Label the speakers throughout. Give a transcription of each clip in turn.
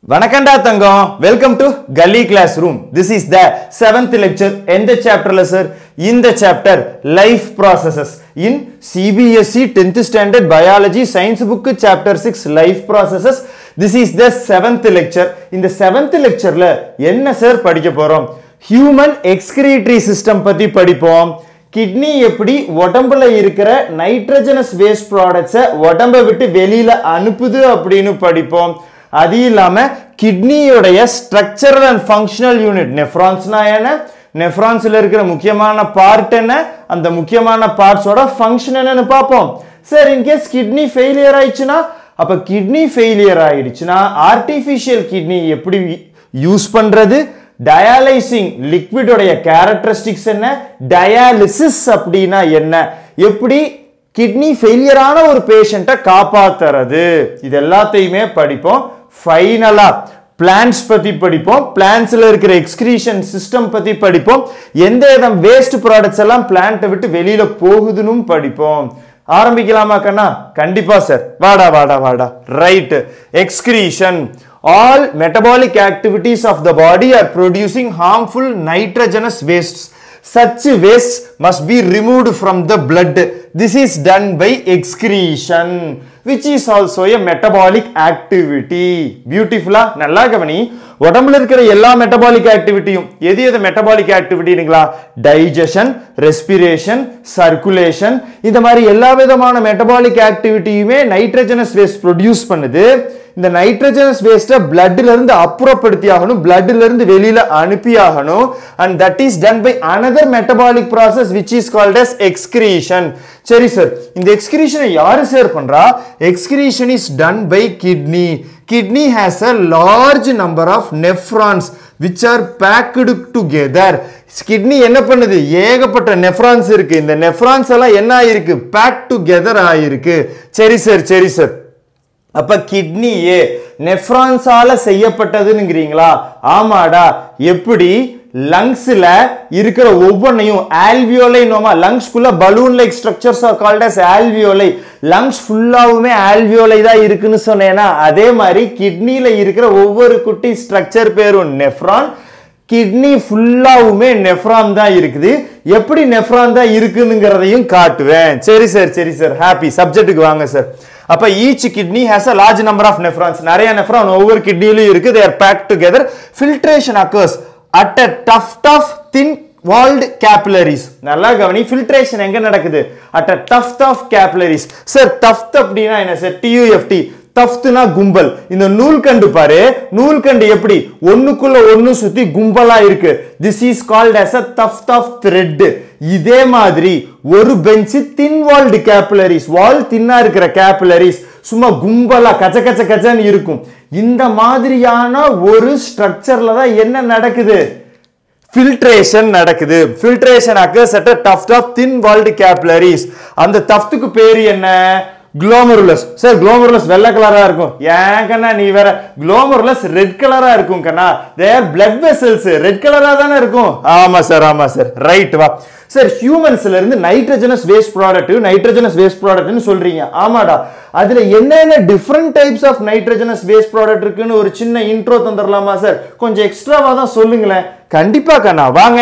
Speaker 1: வணக்கம்டா தங்கம் welcome to கல்லி class room this is the seventh lecture எந்த சாப்டர்ல சார் இந்த chapter life processes in CBSE tenth standard biology science book chapter six life processes this is the seventh lecture இந்த seventh லெக்சர்ல என்ன sir படிக்க போறோம் human excretory system பத்தி படிப்போம் கிட்னி எப்படி உடம்புல இருக்கிற நைட்ரஜனஸ் வேஸ்ட் ப்ராடக்ட்ஸை உடம்பை விட்டு வெளியில அனுப்புது அப்படின்னு படிப்போம் அது இல்லாம கிட்னியோடைய ஸ்ட்ரக்சரல் அண்ட் ஃபங்க்ஷனல் யூனிட் நெஃப்ரான்ஸ்னா என்ன நெஃப்ரான்ஸ்ல இருக்கிற முக்கியமான பார்ட் என்ன அந்த முக்கியமான பார்ட்ஸோட ஃபங்க்ஷன் என்னன்னு பார்ப்போம் சார் இன்கேஸ் கிட்னி ஃபெயிலியர் ஆயிடுச்சுன்னா அப்ப கிட்னி ஃபெயிலியர் ஆயிடுச்சுன்னா ஆர்டிஃபிஷியல் கிட்னி எப்படி யூஸ் பண்றது டயாலைசிங் லிக்விடோடைய கேரக்டரிஸ்டிக்ஸ் என்ன டயாலிசிஸ் அப்படின்னா என்ன எப்படி கிட்னி ஃபெயிலியரான ஒரு பேஷண்ட்டை காப்பாத்துறது இது எல்லாத்தையுமே படிப்போம் ஃபைனலா பிளான்ஸ் பத்தி படிப்போம் பிளான்ஸ்ல இருக்கிற எக்ஸ்கிரீஷன் சிஸ்டம் பத்தி படிப்போம் எந்த விதம் வேஸ்ட் ப்ராடக்ட்ஸ் எல்லாம் பிளான்ட்டை விட்டு வெளியில போகுதுன்னு படிப்போம் ஆரம்பிக்கலாமா கண்ணா கண்டிப்பா சார் வாடா வாடா வாடா right excretion all metabolic activities of the body are producing harmful nitrogenous wastes such wastes must be removed from the blood this is done by excretion which is also a metabolic activity beautiful நல்லா கவனி உடம்புல இருக்கிற எல்லா metabolic ஆக்டிவிட்டியும் எது எது metabolic ஆக்டிவிட்டிங்களா digestion respiration circulation இந்த மாதிரி எல்லா விதமான மெட்டபாலிக் ஆக்டிவிட்டியுமே நைட்ரஜனஸ் வேஸ்ட் ப்ரொடியூஸ் பண்ணுது இந்த நைட்ரஜனஸ் வேஸ்ட்டை பிளட்ல இருந்து அப்புறப்படுத்தி ஆகணும் பிளட்ல இருந்து வெளியில அனுப்பி ஆகணும் and that is done by another metabolic process which is called as excretion சரி சார் இந்த எக்ஸ்கிரீஷனை யாரு சார் பண்றா excretion is done by kidney kidney has a large number of nephrons which are packed together kidney என்ன பண்ணுது ஏகப்பட்ட nephrons இருக்கு இந்த நெஃப்ரான்ஸ் எல்லாம் என்ன ஆயிருக்கு பேக் டுகெதர் ஆயிருக்கு சரி சார் சரி சார் அப்ப கிட்னியே நெஃப்ரான்ஸால செய்யப்பட்டதுங்கிறீங்களா ஆமாடா எப்படி லங்ஸ்ல இருக்கிற ஒவ்வொன்றையும் ஆல்வியோலை நோமா லங்ஸ்குள்ள balloon like structures are called as alveoli lungs ஃபுல்லாவுமே ஆல்வியோலை தான் இருக்குன்னு சொன்னேன்னா அதே மாதிரி கிட்னில இருக்கிற ஒவ்வொரு குட்டி ஸ்ட்ரக்சர் பேரும் நெஃப்ரான் கிட்னி ஃபுல்லாவுமே நெஃப்ரான் தான் இருக்குது எப்படி நெஃப்ரான் தான் இருக்குங்கிறதையும் காட்டுவேன் சரி சார் சரி சார் ஹாப்பி சப்ஜெக்ட்டுக்கு வாங்க சார் அப்ப each kidney has a large number of nephrons நிறைய நெஃப்ரான் ஒவ்வொரு கிட்னிலும் இருக்கு they're pack together filtration occurs at a tuft of thin walled capillaries நல்லா கவனி ஃபில்ட்ரேஷன் எங்க நடக்குது at a tuft of capillaries sir tuft அப்படின்னா என்ன சார் டியூஎஃப்டி தஃப்துனா கும்பல் இந்த நூல்கண்டு பாரு நூல்கண்டு எப்படி ஒண்ணுக்குள்ள ஒண்ணு சுத்தி கும்பலா இருக்கு this is called as a tuft of thread இதே மாதிரி ஒரு bunch thin walled capillaries wall தின்னா இருக்கிற கேபிலரிஸ் சும்மா கும்பலா கச்ச கச்ச கச்சன்னு இருக்கும் இந்த மாதிரியான ஒரு ஸ்ட்ரக்சர்ல தான் என்ன நடக்குது ஃபில்ட்ரேஷன் நடக்குது filtration occurs at tuft of thin walled capillaries அந்த தஃப்ட்டுக்கு பேர் என்ன குளோமருலஸ் சார் குளோமருலஸ் வெள்ளை கலரா இருக்கும் ஏன் கண்ணா நீ வேற குளோமருலஸ் ரெட் கலரா இருக்கும் கண்ணா தேர் பிளட் வெசல்ஸ் ரெட் கலரா தானே இருக்கும் ஆமா சார் ஆமா சார் ரைட் வா சார் ஹியூமன்ஸ்ல இருந்து nitrogenous waste product nitrogenous waste ப்ராடக்ட்னு சொல்றீங்க ஆமாடா அதுல என்னென்ன different types of nitrogenous waste product இருக்குன்னு ஒரு சின்ன இன்ட்ரோ தந்துடலாமா சார் கொஞ்சம் எக்ஸ்ட்ராவா தான் சொல்லுங்களேன் கண்டிப்பா கண்ணா வாங்க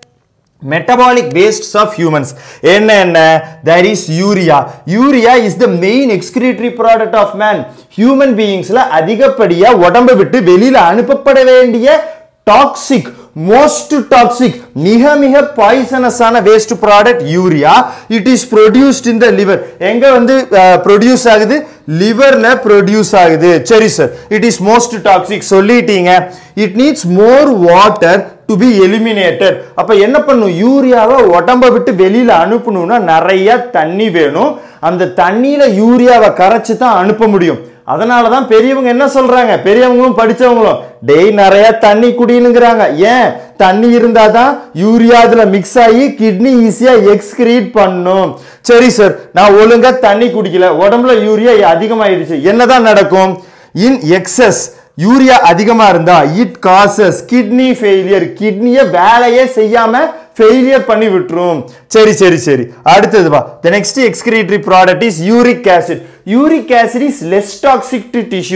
Speaker 1: மெட்டபாலிக் வேஸ்ட்ஸ் ஆஃப் ஹியூமன்ஸ் என்ன என்ன that is urea urea is the main excretory product of man human பீயிங்ஸ்ல அதிகப்படியா உடம்பை விட்டு வெளியில அனுப்பப்பட வேண்டிய டாக்ஸிக் மோஸ்ட் டாக்ஸிக் மிக மிக பாய்சனஸான waste product urea it is produced in the liver எங்க வந்து ப்ரொடியூஸ் ஆகுது லிவர்ல ப்ரொடியூஸ் ஆகுது சரி sir it is most toxic சொல்லிட்டீங்க it needs more water to be eliminated அப்ப என்ன பண்ணும் யூரியாவை உடம்ப விட்டு வெளியில அனுப்பணும்னா நிறைய தண்ணி வேணும் அந்த தண்ணியில யூரியாவை கரைச்சு தான் அனுப்ப முடியும் அதனால தான் பெரியவங்க என்ன சொல்றாங்க பெரியவங்களும் படிச்சவங்களும் டெய் நிறைய தண்ணி குடினுங்கிறாங்க ஏன் தண்ணி இருந்தா தான் யூரியா அதுல மிக்ஸ் ஆகி கிட்னி ஈஸியா எக்ஸ்கிரீட் பண்ணும் சரி சார் நான் ஒழுங்கா தண்ணி குடிக்கல உடம்புல யூரியா அதிகமாயிடுச்சு என்னதான் நடக்கும் இன் எக்ஸஸ் யூரியா அதிகமா இருந்தா இட் காசஸ் கிட்னி ஃபெயிலியர் கிட்னியை வேலையே செய்யாம ஃபெயிலியர் பண்ணி விட்டுரும் சரி சரி சரி அடுத்தது வா the next excretory product is uric acid uric acid is less toxic to tissues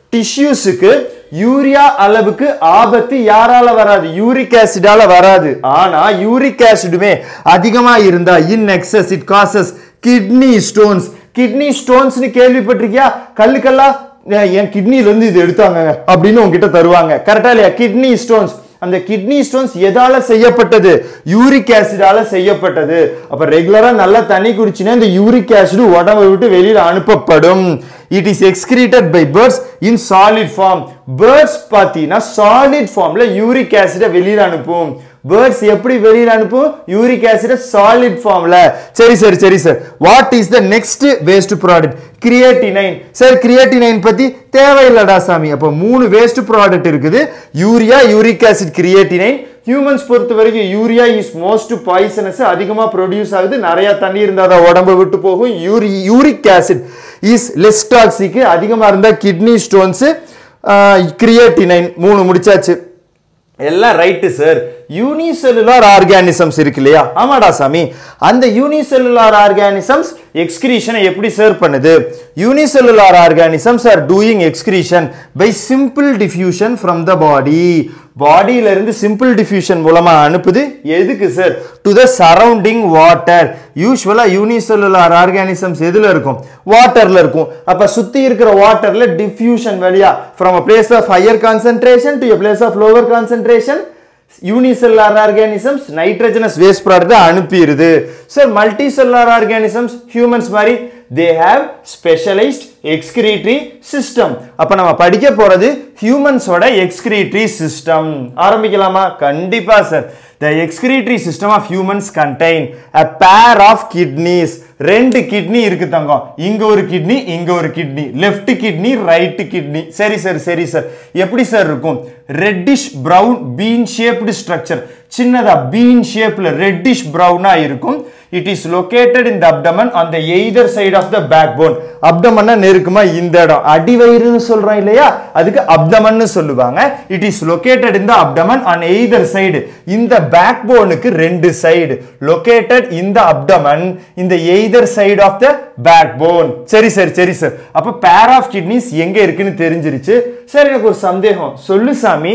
Speaker 1: டிஷ்யூஸுக்கு யூரியா அளவுக்கு ஆபத்து யாரால வராது யூரிக் ஆசிடால வராது ஆனா யூரிக் ஆசிடுமே அதிகமா இருந்தா in excess it causes kidney stones kidney ஸ்டோன்ஸ்னு கேள்விப்பட்டிருக்கியா கல்லு கல்லா அஹ் என் கிட்னில இருந்து இது எடுத்தாங்க அப்படின்னு உங்ககிட்ட தருவாங்க கரெக்டா இல்லையா கிட்னி ஸ்டோன்ஸ் அந்த கிட்னி ஸ்டோன்ஸ் எதால செய்யப்பட்டது யூரிக் ஆசிடால செய்யப்பட்டது அப்ப ரெகுலரா நல்லா தண்ணி குடிச்சினா இந்த யூரிக் ஆசிட் உடம்பை விட்டு வெளியில அனுப்பப்படும் it is excreted by birds in solid form birds பார்த்தீங்கன்னா சாலிட் ஃபார்ம்ல யூரிக் ஆசிடை வெளியில அனுப்பும் பேர்ட்ஸ் எப்படி வெளியில அனுப்பும் யூரிக் ஆசிட சாலிட் ஃபார்ம்ல சரி சரி சரி sir what is the next waste product creatinine sir creatinine பத்தி தேவையில்லடா சாமி அப்போ மூணு வேஸ்ட் ப்ராடக்ட் இருக்குது urea uric acid creatinine humans பொறுத்த வரைக்கும் யூரியா இஸ் மோஸ்ட் பாய்சனஸ் அதிகமா ப்ரொடியூஸ் ஆகுது நிறைய தண்ணி இருந்தால் தான் உடம்பு விட்டு போகும் யூரி uric acid is less toxic அதிகமா இருந்தா கிட்னி ஸ்டோன்ஸ் கிரியேட்டினைன் மூணு முடிச்சாச்சு எல்லாம் ரைட்டு சார் யூனிசெல்லுலார் ஆர்கானிசம்ஸ் இருக்கு இல்லையா ஆமாடா சாமி அந்த யூனிசெல்லுலார் ஆர்கானிசம்ஸ் எக்ஸ்கிரீஷனை எப்படி சர்வ் பண்ணுது unicellular organisms are doing excretion by simple diffusion from the body பாடியில இருந்து சிம்பிள் டிஃப்யூஷன் மூலமா அனுப்புது எதுக்கு sir to the surrounding water யூஸ்வலா யூனிசெல்லுலார் ஆர்கானிசம்ஸ் எதுல இருக்கும் வாட்டர்ல இருக்கும் அப்ப சுத்தி இருக்கிற வாட்டர்ல டிஃப்யூஷன் வழியா from a place of higher concentration to a place of lower concentration unicellular organisms nitrogenous waste product அனுப்பிடுது sir multicellular organisms humans மாதிரி they have specialised excretory system அப்ப நம்ம படிக்க போறது ஹியூமன்ஸோட எக்ஸ்கிரீட்டரி சிஸ்டம் ஆரம்பிக்கலாமா கண்டிப்பா sir the excretory system of humans contain a pair of kidneys ரெண்டு கிட்னி இருக்கு தங்கம் இங்க ஒரு கிட்னி இங்க ஒரு kidney left kidney right kidney சரி சார் சரி சார் எப்படி சார் இருக்கும் reddish brown bean shaped structure சின்னதா பீன் ஷேப்ல ரெட்டிஷ் பிரவுனா இருக்கும் it is located in the abdomen on the either side of the backbone அப்டமன்னா நெருக்கமா இந்த இடம் அடிவயிறுன்னு சொல்றோம் இல்லையா அதுக்கு அப்டமன்னு சொல்லுவாங்க it is located in the abdomen on either side இந்த பேக் போனுக்கு ரெண்டு side located in the abdomen இந்த either side of the backbone சரி சரி சரி சார் அப்ப பேர் ஆஃப் கிட்னிஸ் எங்க இருக்குன்னு தெரிஞ்சிருச்சு சார் எனக்கு ஒரு சந்தேகம் சொல்லு சாமி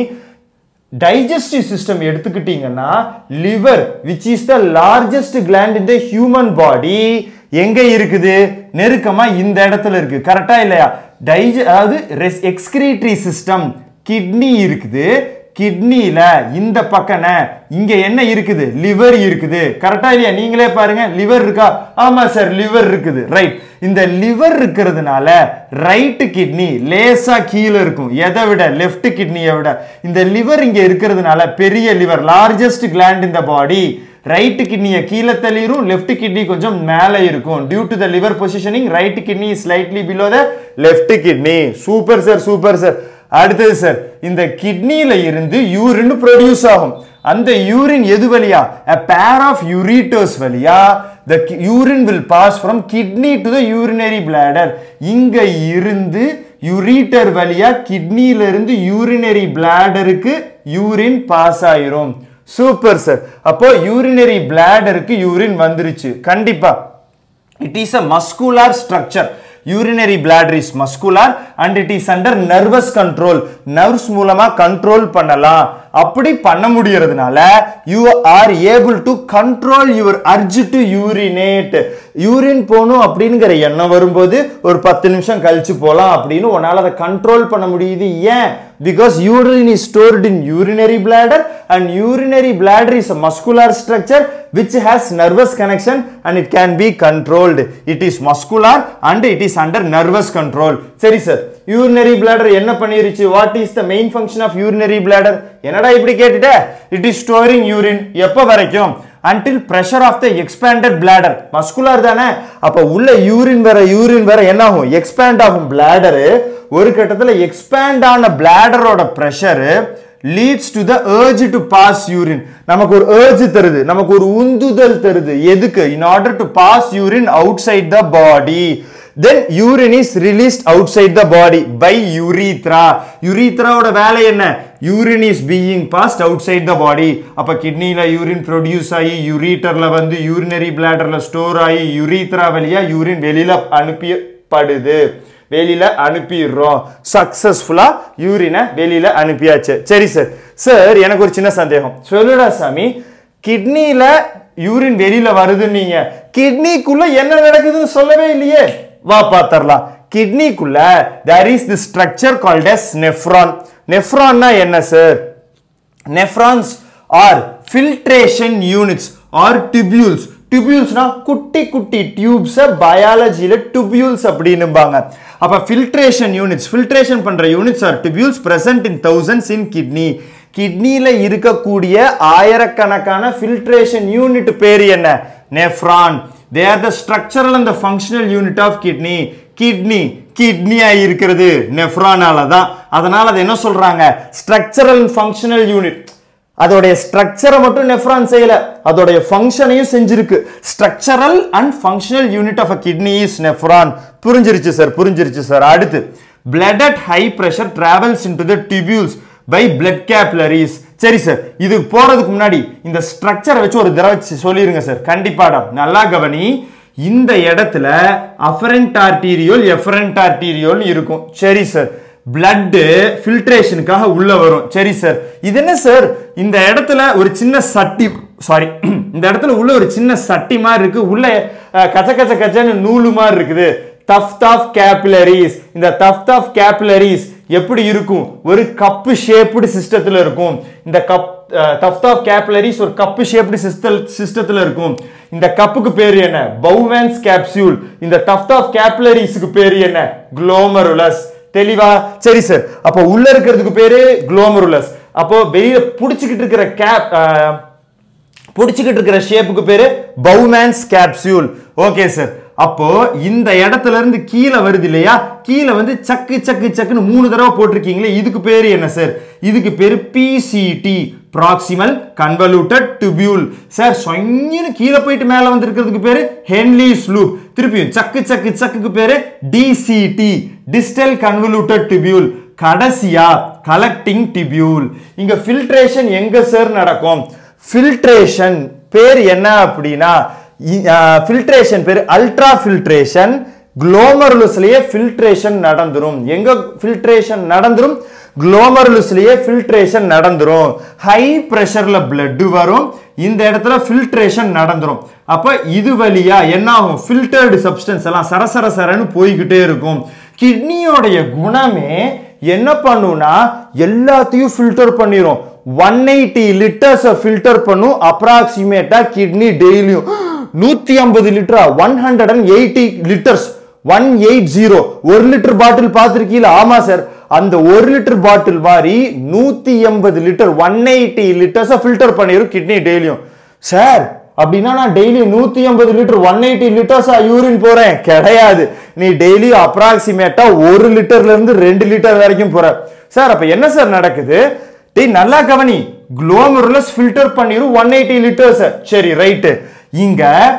Speaker 1: டைஜஸ்டிவ் சிஸ்டம் எடுத்துக்கிட்டீங்கன்னா liver which is the largest gland in the human body எங்க இருக்குது நெருக்கமா இந்த இடத்துல இருக்கு கரெக்டா இல்லையா டைஜ அதாவது எக்ஸ்கிரீட்டரி சிஸ்டம் கிட்னி இருக்குது கிட்னில இந்த பக்கன இங்க என்ன இருக்குது லிவர் இருக்குது கரெக்டா இல்லையா நீங்களே பாருங்க லிவர் இருக்கா ஆமா சார் லிவர் இருக்குது ரைட் இந்த லிவர் இருக்கிறதுனால ரைட் கிட்னி லேசா கீழே இருக்கும் எதை விட லெஃப்ட் கிட்னியை விட இந்த லிவர் இங்க இருக்கிறதுனால பெரிய லிவர் லார்ஜஸ்ட் கிளாண்ட் இந்த பாடி ரைட் கிட்னியை கீழே தள்ளிரும் லெஃப்ட் கிட்னி கொஞ்சம் மேலே இருக்கும் due to the liver positioning right kidney slightly below the left kidney super sir super sir அடுத்தது சார் இந்த கிட்னியில இருந்து யூரின் ப்ரொடியூஸ் ஆகும் அந்த யூரின் எது வழியா a pair of ureters வழியா the ki- urine will pass from kidney to the urinary bladder இங்க இருந்து யூரிட்டர் வழியா கிட்னியில இருந்து யூரினரி பிளாடருக்கு யூரின் பாஸ் ஆயிரும் சூப்பர் சார் அப்போ யூரினரி பிளாடருக்கு யூரின் வந்துருச்சு கண்டிப்பா it is a muscular structure urinary bladder is muscular and it is under nervous control nerves மூலமா கண்ட்ரோல் பண்ணலாம் அப்படி பண்ண முடியறதுனால you are able to control your urge to urinate urine போகணும் அப்படிங்கிற எண்ணம் வரும்போது ஒரு பத்து நிமிஷம் கழிச்சு போலாம் அப்படின்னு உன்னால அதை கண்ட்ரோல் பண்ண முடியுது ஏன் because urine is stored in urinary bladder and urinary bladder is a muscular structure which has nervous connection and it can be controlled it is muscular and it is under nervous control சரி sir urinary bladder என்ன பண்ணிருச்சு what is the main function of urinary bladder என்னடா இப்படி கேட்டுட்ட it is storing urine எப்ப வரைக்கும் until pressure of the expanded bladder muscular தானே அப்ப உள்ள யூரின் வர யூரின் வர என்ன ஆகும் எக்ஸ்பேண்ட் ஆகும் bladder ஒரு கட்டத்துல எக்ஸ்பேண்ட் ஆன பிளாடரோட pressure leads to the urge to pass urine நமக்கு ஒரு urge தருது நமக்கு ஒரு உந்துதல் தருது எதுக்கு in order to pass urine outside the body then urine is released outside the body by urethra யூரித்ராவோட வேலை என்ன urine is being passed outside the body அப்ப கிட்னில யூரின் ப்ரொடியூஸ் ஆகி யூரிட்டர்ல வந்து யூரினரி பிளாடர்ல ஸ்டோர் ஆகி யூரித்ரா வழியா யூரின் வெளியில அனுப்பப்படுது வெளியில அனுப்பிடுறோம் சக்சஸ்ஃபுல்லா யூரினை வெளியில அனுப்பியாச்சு சரி சார் சார் எனக்கு ஒரு சின்ன சந்தேகம் சொல்லுடா சாமி கிட்னில யூரின் வெளியில வருதுன்னீங்க கிட்னிக்குள்ள என்ன நடக்குதுன்னு சொல்லவே இல்லையே வா பாத்தரலாம் கிட்னிக்குள்ள there is the structure called as nephron நெஃப்ரான்னா என்ன sir nephrons are filtration units are tubules டிபியூல்ஸ்னா குட்டி குட்டி டியூப்ஸை பயாலஜியில் டிபியூல்ஸ் அப்படின்னுபாங்க அப்போ ஃபில்ட்ரேஷன் யூனிட்ஸ் ஃபில்ட்ரேஷன் பண்ணுற units are tubules present in thousands in kidney கிட்னியில் இருக்கக்கூடிய ஆயிரக்கணக்கான ஃபில்ட்ரேஷன் யூனிட் பேர் என்ன nephron they are the structural and the functional unit of kidney kidney கிட்னியா இருக்கிறது நெஃப்ரானால தான் அதனால அதை என்ன சொல்றாங்க ஸ்ட்ரக்சரல் ஃபங்க்ஷனல் யூனிட் அதோடைய ஸ்ட்ரக்சரை மட்டும் நெஃப்ரான் செய்யல அதோடைய ஃபங்க்ஷனையும் செஞ்சிருக்கு structural and functional unit of a kidney is nephron புரிஞ்சிருச்சு சார் புரிஞ்சிருச்சு சார் அடுத்து blood at high pressure travels into the tubules by blood capillaries சரி சார் இது போறதுக்கு முன்னாடி இந்த ஸ்ட்ரக்சரை வச்சு ஒரு தடவை சி- சொல்லிருங்க சார் கண்டிப்பாடா நல்லா கவனி இந்த இடத்துல அஃபரண்ட் ஆர்டீரியோல் எஃபரண்ட் ஆர்டீரியோல் இருக்கும் சரி சார் பிளட் ஃபில்ட்ரேஷனுக்காக உள்ள வரும் சரி சார் இது என்ன சார் இந்த இடத்துல ஒரு சின்ன சட்டி சாரி இந்த இடத்துல உள்ள ஒரு சின்ன சட்டி மாதிரி இருக்கு உள்ள அஹ், கச்ச கச்ச கச்சன்னு நூலு மாதிரி இருக்குது தஃப்ட் ஆஃப் கேபிலரிஸ் இந்த தஃப்ட் ஆஃப் கேபிலரிஸ் எப்படி இருக்கும் ஒரு கப்பு ஷேப்டு சிஸ்டத்துல இருக்கும் இந்த கப் தஃப்ட் ஆஃப் கேபிலரிஸ் ஒரு கப்பு ஷேப்டு சிஸ்டல் சிஸ்டத்துல இருக்கும் இந்த கப்புக்கு பேர் என்ன பவுவேன்ஸ் கேப்சியூல் இந்த தஃப்ட் ஆஃப் கேபிலரிஸ்க்கு பேர் என்ன குளோமருலஸ் தெளிவா சரி சார் அப்போ உள்ள இருக்கிறதுக்கு பேரு குளோமருலஸ் அப்போ வெளியில புடிச்சுக்கிட்டு இருக்கிற கேப் புடிச்சுக்கிட்டு இருக்கிற ஷேப்புக்கு பேரு பவுமேன்ஸ் கேப்சியூல் ஓகே சார் அப்போ இந்த இடத்துல இருந்து கீழே வருது இல்லையா கீழே வந்து சக்கு சக்கு சக்குன்னு மூணு தடவை போட்டிருக்கீங்களே இதுக்கு பேரு என்ன சார் இதுக்கு பேரு PCT proximal convoluted tubule sir சொங்கின்னு கீழே போயிட்டு மேலே வந்திருக்கிறதுக்கு பேரு ஹென்லிஸ் லூப் திருப்பியும் சக்கு சக்கு சக்குக்கு பேரு டிசிடி டிஸ்டல் கன்வல்யூட்டட் டிபியூல் கடைசியா கலெக்டிங் டிபியூல் இங்க ஃபில்ட்ரேஷன் எங்க சார் நடக்கும் ஃபில்ட்ரேஷன் பேர் என்ன அப்படின்னா ஃபில்ட்ரேஷன் பேர் அல்ட்ரா ஃபில்ட்ரேஷன் குளோமருலஸ்லயே ஃபில்ட்ரேஷன் நடந்துரும் எங்க ஃபில்ட்ரேஷன் நடந்துரும் குளோமருலஸ்லயே ஃபில்ட்ரேஷன் நடந்துரும் ஹை பிரஷர்ல blood வரும் இந்த இடத்துல ஃபில்ட்ரேஷன் நடந்துரும் அப்ப இது வழியா என்ன ஆகும் ஃபில்டர்டு சப்ஸ்டன்ஸ் எல்லாம் சரசர சரன்னு போய்கிட்டே இருக்கும் கிட்னியோடைய குணமே என்ன பண்ணும்னா எல்லாத்தையும் ஃபில்டர் பண்ணிரும் ஒன் எயிட்டி லிட்டர்ஸை ஃபில்டர் பண்ணும் அப்ராக்சிமேட்டா கிட்னி டெய்லியும் நூத்தி ஐம்பது லிட்டரா one hundred and eighty litres one eight zero ஒரு லிட்டர் பாட்டில் பார்த்துருக்கீங்களா ஆமா சார் அந்த ஒரு லிட்டர் பாட்டில் மாதிரி நூத்தி எண்பது லிட்டர் ஒன் எயிட்டி லிட்டர்ஸை ஃபில்டர் பண்ணிரும் கிட்னி டெய்லியும் சார் அப்படின்னா நான் டெய்லி நூத்தி ஐம்பது லிட்டர் ஒன் எயிட்டி லிட்டர்ஸா யூரின் போறேன் கிடையாது நீ டெய்லி அப்ராக்சிமேட்டா ஒரு லிட்டர்ல இருந்து ரெண்டு லிட்டர் வரைக்கும் போற சார் அப்ப என்ன சார் நடக்குது டேய் நல்லா கவனி குளோமருலஸ் ஃபில்டர் பண்ணிரும் ஒன் எயிட்டி லிட்டர்ஸ் சரி ரைட்டு இங்க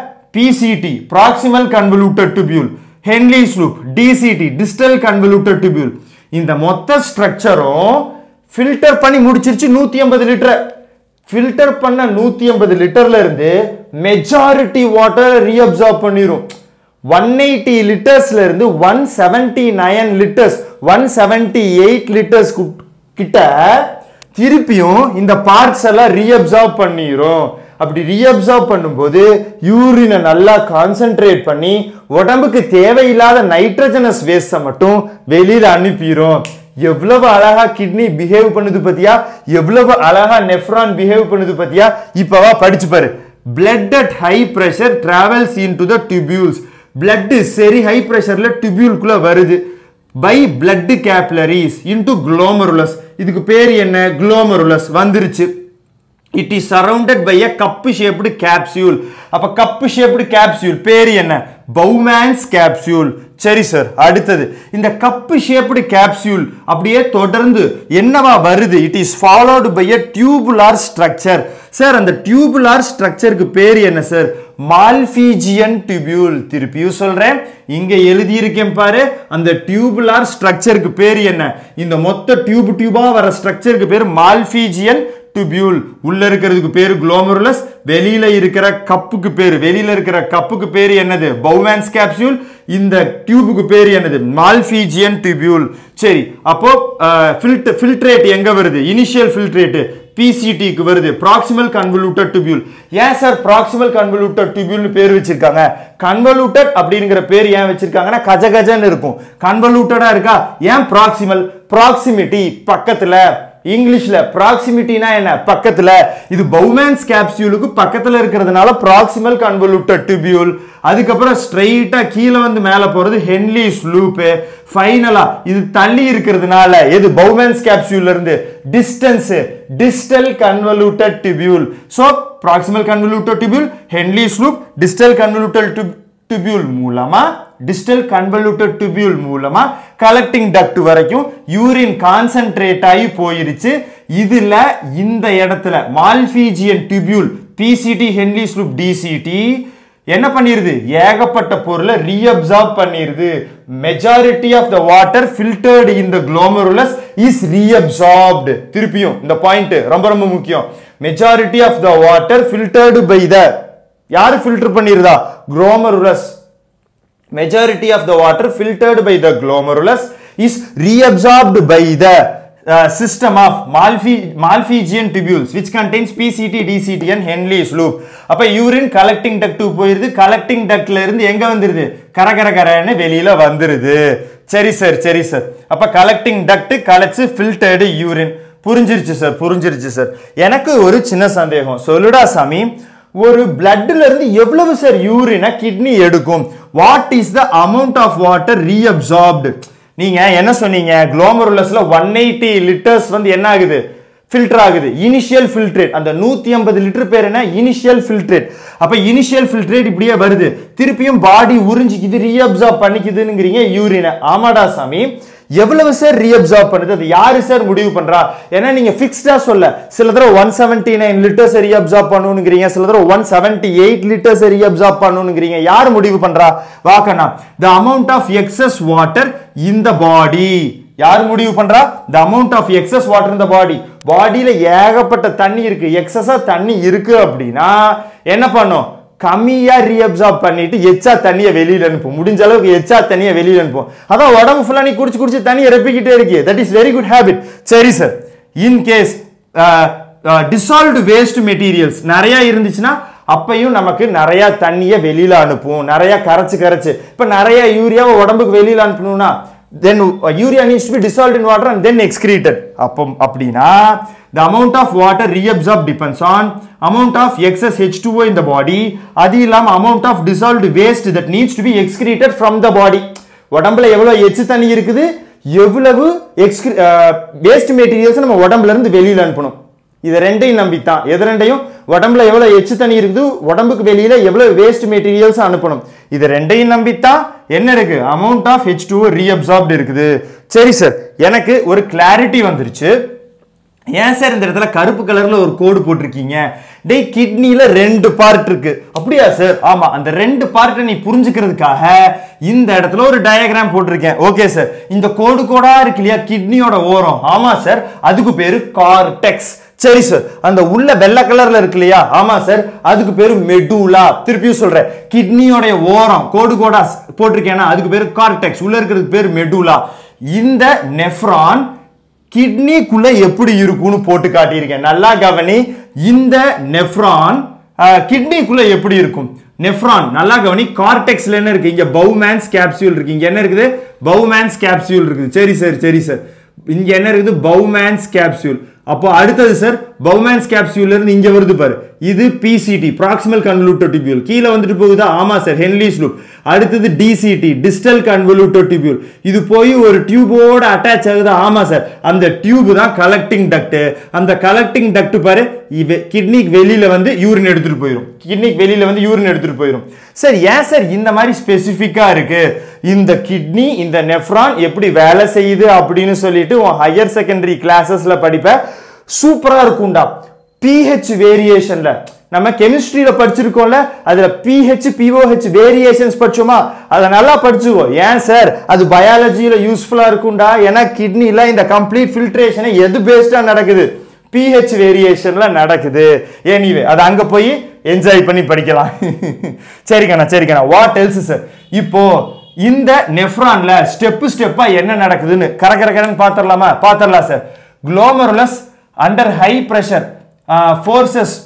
Speaker 1: PCT proximal convoluted tubule Henle's loop DCT distal convoluted tubule இந்த மொத்த ஸ்ட்ரக்சரும் ஃபில்டர் பண்ணி முடிச்சிருச்சு நூத்தி ஐம்பது லிட்டர் ஃபில்டர் பண்ண நூத்தி ஐம்பது லிட்டர்ல இருந்து மெஜாரிட்டி வாட்டர் ரீஅப்சார்ப் பண்ணிரும் ஒன் எயிட்டி லிட்டர்ஸ்ல இருந்து one seventy nine litres one seventy eight litres கிட்ட திருப்பியும் இந்த பார்ட்ஸ் எல்லாம் ரீஅப்சார்ப் பண்ணிரும் அப்படி ரீஅப்சார்ப் பண்ணும்போது யூரினை நல்லா கான்சென்ட்ரேட் பண்ணி உடம்புக்கு தேவையில்லாத நைட்ரஜனஸ் வேஸ்ட்டை மட்டும் வெளியில அனுப்பிடும் எவ்வளவு அழகா கிட்னி பிஹேவ் பண்ணுது பத்தியா எவ்வளவு அழகா நெஃப்ரான் பிஹேவ் பண்ணுது பத்தியா இப்பவா படிச்சு பாரு blood at high pressure travels into the tubules blood சரி ஹை பிரஷர்ல டிபியூல்குள்ள வருது by blood capillaries into glomerulus இதுக்கு பேர் என்ன glomerulus வந்துருச்சு it is surrounded by a cup shaped capsule அப்ப கப்பு ஷேப்டு capsule பேர் என்ன பௌமேன்ஸ் capsule சரி சார் அடுத்தது இந்த கப்பு ஷேப்டு capsule அப்படியே தொடர்ந்து என்னவா வருது it is followed by a tubular structure sir அந்த டியூபுலார் ஸ்ட்ரக்சருக்கு பேர் என்ன சார் மால்ஃபீஜியன் டியூபியூல் திருப்பியும் சொல்றேன் இங்க எழுதி இருக்கேன் பாரு அந்த டியூபுலார் ஸ்ட்ரக்சருக்கு பேர் என்ன இந்த மொத்த டியூப் டியூபா வர ஸ்ட்ரக்சருக்கு பேர் மால்ஃபீஜியன் டியூபியூல் உள்ள இருக்கிறதுக்கு பேரு குளோமருலஸ் வெளியில இருக்கிற கப்புக்கு பேரு வெளியில இருக்கிற கப்புக்கு பேரு என்னது பௌவான்ஸ் கேப்சூல் இந்த டியூபுக்கு பேரு என்னது மால்ஃபீஜியன் டியூபியூல் சரி அப்போ ஃபில்டர் ஃபில்ட்ரேட் எங்க வருது இனிஷியல் ஃபில்ட்ரேட் பிசிடிக்கு வருது ப்ராக்சிமல் கன்வல்யூட்டட் டியூபியூல் ஏன் சார் ப்ராக்சிமல் கன்வல்யூட்டட் டியூபியூல்னு பேர் வச்சிருக்காங்க கன்வல்யூட்டட் அப்படிங்கிற பேர் ஏன் வச்சிருக்காங்கன்னா கஜகஜன்னு இருக்கும் கன்வல்யூட்டடா இருக்கா ஏன் ப்ராக்சிமல் ப்ராக்சிமிட்டி பக்கத்துல இங்கிலீஷ்ல ப்ராக்சிமிட்டினா என்ன பக்கத்துல இது பௌமேன்ஸ் கேப்சியூலுக்கு பக்கத்துல இருக்கிறதுனால ப்ராக்சிமல் கன்வல்யூட்டட் டியூபியூல் அதுக்கப்புறம் ஸ்ட்ரைட்டா கீழே வந்து மேல போறது ஹென்லிஸ் லூப் ஃபைனலா இது தள்ளி இருக்கிறதுனால எது பௌமேன்ஸ் கேப்சியூல்ல இருந்து distance distal convoluted tubule so proximal convoluted tubule Henle's loop distal convoluted tubule மூலமா டிஸ்டல் கன்வல்யூட்டட் டியூபியூல் மூலமா கலெக்டிங் டக்ட் வரைக்கும் யூரின் கான்சென்ட்ரேட் ஆகி போயிருச்சு இதுல இந்த இடத்துல Malpighian tubule PCT Henle's loop DCT என்ன பண்ணிருது ஏகப்பட்ட பொருளை ரீஅப்சார்ப் பண்ணிருது majority of the water filtered in the glomerulus is reabsorbed திருப்பியும் இந்த பாயிண்ட் ரொம்ப ரொம்ப முக்கியம் majority of the water filtered by the யாரு filter பண்ணிருதா glomerulus majority of the water filtered by the glomerulus is reabsorbed by the uh, system of Malphi- Malphigian tubules which contains PCT, DCT and Henle's loop. அப்ப urine collecting duct போயிருது collecting டக்ட்ல இருந்து எங்க வந்துருது கர கர கரன்னு வெளியில வந்துருது சரி சார் சரி சார் அப்ப கலெக்டிங் டக்ட் கலைச்சு ஃபில்டர்டு யூரின் புரிஞ்சிருச்சு சார் புரிஞ்சிருச்சு சார் எனக்கு ஒரு சின்ன சந்தேகம் சொல்லுடா சாமி ஒரு பிளட்ல இருந்து எவ்வளவு சார் யூரினை கிட்னி எடுக்கும் what is the amount of water reabsorbed நீங்க என்ன சொன்னீங்க குளோமருலஸ்ல ஒன் எயிட்டி லிட்டர்ஸ் வந்து என்ன ஆகுது ஃபில்டர் ஆகுது இனிஷியல் ஃபில்ட்ரேட் அந்த நூத்தி ஐம்பது லிட்டர் பேர் என்ன இனிஷியல் ஃபில்ட்ரேட் அப்ப இனிஷியல் ஃபில்ட்ரேட் இப்படியே வருது திருப்பியும் பாடி உறிஞ்சிக்குது ரீஅப்சார்ப் பண்ணிக்குதுங்கிறீங்க யூரினை ஆமாடா சாமி எவ்வளவு சார் ரீஅப்சார்ப் பண்ணுது அது யாரு சார் முடிவு பண்றா ஏன்னா நீங்க ஃபிக்ஸ்டா சொல்ல சில தடவை one seventy nine litres reabsorb பண்ணணுங்கிறீங்க சில தடவை one seventy eight litres reabsorb பண்ணணுங்கிறீங்க யார் முடிவு பண்றா வாக்கண்ணா the amount of excess water in the body யார் முடிவு பண்றா the amount of excess water இந்த பாடி பாடியில ஏகப்பட்ட தண்ணி இருக்கு எக்ஸஸா தண்ணி இருக்கு அப்படின்னா என்ன பண்ணும் கம்மியா ரீஅப்சார்ப் பண்ணிட்டு எச்சா தண்ணியை வெளியில அனுப்பும் முடிஞ்ச அளவுக்கு எச்சா தண்ணியை வெளியில அனுப்பும் அதான் உடம்பு ஃபுல்லா நீ குடிச்சு குடிச்சு தண்ணியை ரெப்பிக்கிட்டே இருக்கு that is very good habit சரி sir in case dissolved waste materials நிறைய இருந்துச்சுன்னா அப்பையும் நமக்கு நிறைய தண்ணியை வெளியில அனுப்பும் நிறைய கரைச்சு கரைச்சு இப்ப நிறைய யூரியாவை உடம்புக்கு வெளியில அனுப்பணும்னா then uh, urea needs to be dissolved in water and then excreted அப்போ அப்படின்னா the amount of water reabsorbed depends on amount of excess H2O in the body அது இல்லாம amount of dissolved waste that needs to be excreted from the body உடம்புல எவ்வளவு எச்சு தண்ணி இருக்குது எவ்வளவு எக்ஸ்கிரி waste materials நம்ம உடம்புல இருந்து வெளியில அனுப்பணும் இது ரெண்டையும் நம்பித்தான் எது ரெண்டையும் உடம்புல எவ்வளவு எச்சு தண்ணி இருக்குது உடம்புக்கு வெளியில எவ்வளவு வேஸ்ட் மெட்டீரியல்ஸ் அனுப்பணும் இது ரெண்டையும் நம்பித்தான் என்ன இருக்கு amount of H two reabsorbed இருக்குது சரி சார் எனக்கு ஒரு கிளாரிட்டி வந்துருச்சு ஏன் சார் இந்த இடத்துல கருப்பு கலர்ல ஒரு கோடு போட்டிருக்கீங்க டேய் கிட்னில ரெண்டு பார்ட் இருக்கு அப்படியா சார் ஆமா அந்த ரெண்டு பார்ட்டை நீ புரிஞ்சுக்கிறதுக்காக இந்த இடத்துல ஒரு டயக்ராம் போட்டிருக்கேன் ஓகே சார் இந்த கோடு கோடா இருக்கு இல்லையா கிட்னியோட ஓரம் ஆமா சார் அதுக்கு பேரு கார்டெக்ஸ் சரி சார் அந்த உள்ள வெள்ளை கலர்ல இருக்கு இல்லையா ஆமா சார் அதுக்கு பேரு மெடூலா திருப்பியும் சொல்றேன் கிட்னியோட ஓரம் கோடு கோடா போட்டிருக்கேன்னா அதுக்கு பேரு கார்டெக்ஸ் உள்ள இருக்கிறதுக்கு பேரு மெடூலா இந்த நெஃப்ரான் கிட்னிக்குள்ள எப்படி இருக்கும்னு போட்டு காட்டியிருக்கேன் நல்லா கவனி இந்த நெஃப்ரான் கிட்னிக்குள்ள எப்படி இருக்கும் நெஃப்ரான் நல்லா கவனி கார்டெக்ஸ்ல என்ன இருக்கு இங்க பவுமேன்ஸ் கேப்சியூல் இருக்கு இங்க என்ன இருக்குது பவுமேன்ஸ் கேப்சியூல் இருக்குது சரி சார் சரி சார் இங்க என்ன இருக்குது பவுமேன்ஸ் கேப்சியூல் அப்போ அடுத்தது சார் பவுமேன்ஸ் கேப்சியூல்ல இருந்து இங்க வருது பாரு இது பிசிடி ப்ராக்சிமல் கன்வலூட்டோ டிபியூல் கீழே வந்துட்டு போகுதா ஆமா சார் ஹென்லிஸ் லூப் அடுத்தது டிசிடி டிஸ்டல் கன்வலூட்டோ டிபியூல் இது போய் ஒரு டியூபோட அட்டாச் ஆகுதா ஆமா சார் அந்த டியூப் தான் கலெக்டிங் டக்ட் அந்த கலெக்டிங் டக்ட் பாரு இவ கிட்னிக்கு வெளியில வந்து யூரின் எடுத்துட்டு போயிடும் கிட்னிக்கு வெளியில வந்து யூரின் எடுத்துட்டு போயிடும் சார் ஏன் சார் இந்த மாதிரி ஸ்பெசிஃபிக்கா இருக்கு இந்த கிட்னி இந்த நெஃப்ரான் எப்படி வேலை செய்யுது அப்படின்னு சொல்லிட்டு உன் ஹையர் செகண்டரி கிளாஸஸ்ல படிப்ப சூப்பரா இருக்கும்டா பிஹெச் வேரியேஷன்ல நம்ம கெமிஸ்ட்ரியில படிச்சிருக்கோம்ல அதுல பிஹெச் பிஓஹெச் வேரியேஷன்ஸ் படிச்சோமா அதை நல்லா படிச்சுவோம் ஏன் சார் அது பயாலஜியில யூஸ்ஃபுல்லா இருக்கும்டா ஏன்னா கிட்னில இந்த கம்ப்ளீட் ஃபில்ட்ரேஷனை எது பேஸ்டா நடக்குது பிஹெச் வேரியேஷன்ல நடக்குது எனிவே அது அங்க போய் என்ஜாய் பண்ணி படிக்கலாம் சரிக்கண்ணா சரிக்கண்ணா வாட் எல்ஸ் சார் இப்போ இந்த நெஃப்ரான்ல ஸ்டெப் ஸ்டெப்பா என்ன நடக்குதுன்னு கரகரகரன்னு பாத்திரலாமா பாத்திரலாம் sir glomerulus under high pressure forces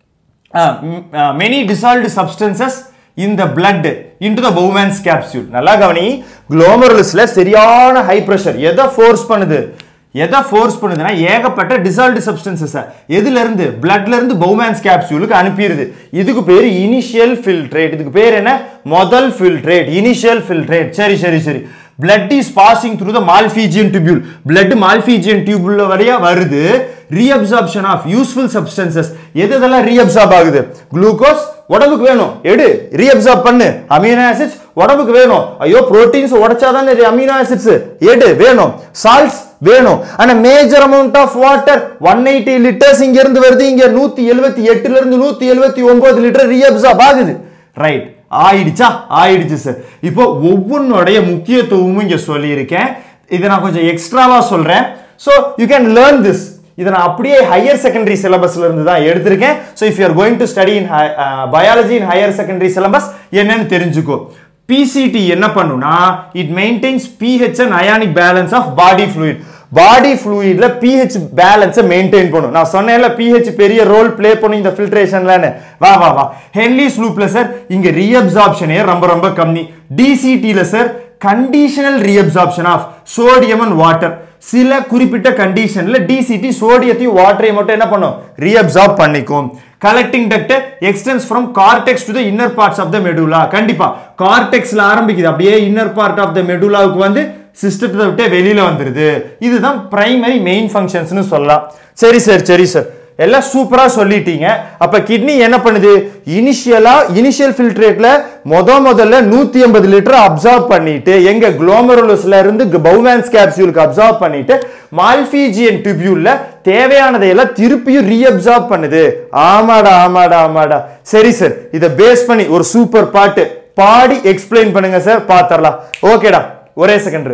Speaker 1: many dissolved substances in the blood into the Bowman's capsule நல்லா கவனி குளோமருலஸ்ல சரியான ஹை பிரஷர் எதை ஃபோர்ஸ் பண்ணுது எதை ஃபோர்ஸ் பண்ணுதுன்னா ஏகப்பட்ட டிசால்வ்டு சப்ஸ்டன்சஸ் எதுல இருந்து பிளட்ல இருந்து பௌமேன்ஸ் கேப்சூலுக்கு அனுப்பிடுது இதுக்கு பேர் இனிஷியல் ஃபில்ட்ரேட் இதுக்கு பேர் என்ன முதல் ஃபில்ட்ரேட் இனிஷியல் ஃபில்ட்ரேட் சரி சரி சரி blood is passing through the malphigian tubule blood malphigian tubule வழியா வருது reabsorption of useful substances எது இதெல்லாம் reabsorb ஆகுது குளுக்கோஸ் உடம்புக்கு வேணும் எடு reabsorb பண்ணு அமினோ ஆசிட்ஸ் உடம்புக்கு வேணும் ஐயோ புரோட்டீன்ஸ் உடைச்சாதானே அமினோ ஆசிட்ஸ் எடு வேணும் சால்ட்ஸ் வேணும் ஆனா major amount of water one eighty litres இங்க இருந்து வருது இங்க நூத்தி எழுபத்தி எட்டுல இருந்து நூத்தி எழுபத்தி ஒன்பது லிட்டர் reabsorb ஆகுது ரைட் ஆயிடுச்சா ஆயிடுச்சு சார் இப்போ ஒவ்வொன்னுடைய முக்கியத்துவமும் இங்க சொல்லியிருக்கேன் இதை நான் கொஞ்சம் எக்ஸ்ட்ராவா சொல்றேன் so you can learn this இதை நான் அப்படியே ஹையர் செகண்டரி சிலபஸ்ல இருந்து தான் எடுத்திருக்கேன் so if you're going to study in biology in higher secondary syllabus என்னன்னு தெரிஞ்சுக்கோ பிசிடி என்ன பண்ணுனா it maintains pH and ionic balance of body fluid body ஃப்ளூயிட்ல பிஹெச் பேலன்ஸை மெயின்டைன் பண்ணும் நான் சொன்னேன்ல பிஹெச் பெரிய ரோல் ப்ளே பண்ணும் இந்த ஃபில்ட்ரேஷன்லன்னு வா வா வா ஹென்லிஸ் லூப்ல சார் இங்க ரீஅப்சார்ப்ஷனே ரொம்ப ரொம்ப கம்மி டிசிடில sir conditional reabsorption of sodium and water சில குறிப்பிட்ட கண்டிஷன்ல டிசிடி சோடியத்தையும் வாட்டரையும் மட்டும் என்ன பண்ணும் ரீஅப்சார்ப் பண்ணிக்கும் collecting duct extends from cortex to the inner parts of the medulla கண்டிப்பா கார்டெக்ஸ்ல ஆரம்பிக்குது அப்படியே இன்னர் பார்ட் ஆஃப் த மெடுலாவுக்கு வந்து சிஸ்டத்தை விட்டு வெளியில வந்துருது இதுதான் பிரைமரி மெயின் ஃபங்க்ஷன்ஸ்னு சொல்லலாம் சரி சார் சரி சார் எல்லாம் சூப்பரா சொல்லிட்டீங்க அப்ப கிட்னி என்ன பண்ணுது இனிஷியலா இனிஷியல் ஃபில்ட்ரேட்ல முத முதல்ல நூத்தி எண்பது லிட்டர் அப்சார்ப் பண்ணிட்டு எங்க குளோமருலஸ்ல இருந்து பௌமேன்ஸ் கேப்சியூலுக்கு அப்சார்ப் பண்ணிட்டு மால்பீஜியன் டியூபியூல்ல தேவையானதை எல்லாம் திருப்பியும் ரீஅப்சார்ப் பண்ணுது ஆமாடா ஆமாடா ஆமாடா சரி சார் இதை பேஸ் பண்ணி ஒரு சூப்பர் பாட்டு பாடி எக்ஸ்பிளைன் பண்ணுங்க சார் பாத்திரலாம் ஓகேடா ஒரே செகண்ட்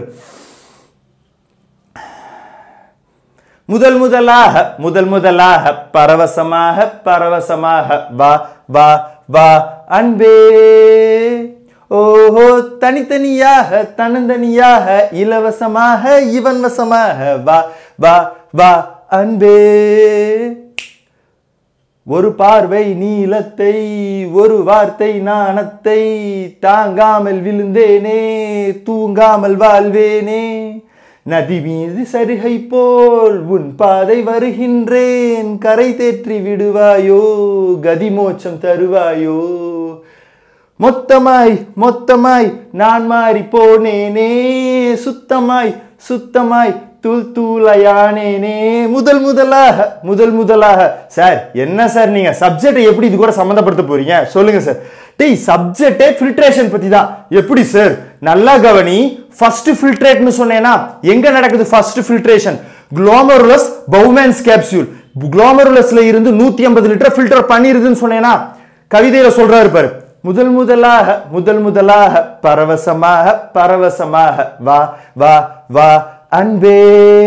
Speaker 1: முதல் முதலாக முதல் முதலாக பரவசமாக பரவசமாக வா வா வா அன்பே ஓஹோ தனித்தனியாக தன்னந்தனியாக இலவசமாக இவன் வசமாக வா வா வா அன்பே ஒரு பார்வை நீலத்தை ஒரு வார்த்தை நாணத்தை தாங்காமல் விழுந்தேனே தூங்காமல் வாழ்வேனே நதி மீது சருகை போல் உன் பாதை வருகின்றேன் கரை தேற்றி விடுவாயோ கதிமோட்சம் தருவாயோ மொத்தமாய் மொத்தமாய் நான் மாறி போனேனே சுத்தமாய் சுத்தமாய் தூள் தூளையானேனே முதல் முதலாக முதல் முதலாக சார் என்ன சார் நீங்க சப்ஜெக்டை எப்படி இது கூட சம்மந்தப்படுத்த போறீங்க சொல்லுங்க சார் டேய் சப்ஜெக்டே ஃபில்ட்ரேஷன் பத்தி தான் எப்படி சார் நல்லா கவனி ஃபர்ஸ்ட் ஃபில்ட்ரேட்னு சொன்னேனா எங்க நடக்குது first filtration glomerulus Bowman's capsule குளோமருலஸ்ல இருந்து நூத்தி ஐம்பது லிட்டர் ஃபில்டர் பண்ணிருதுன்னு சொன்னேனா கவிதையில சொல்றாரு பாரு முதல் முதலாக முதல் முதலாக பரவசமாக பரவசமாக வா வா வா அன்பே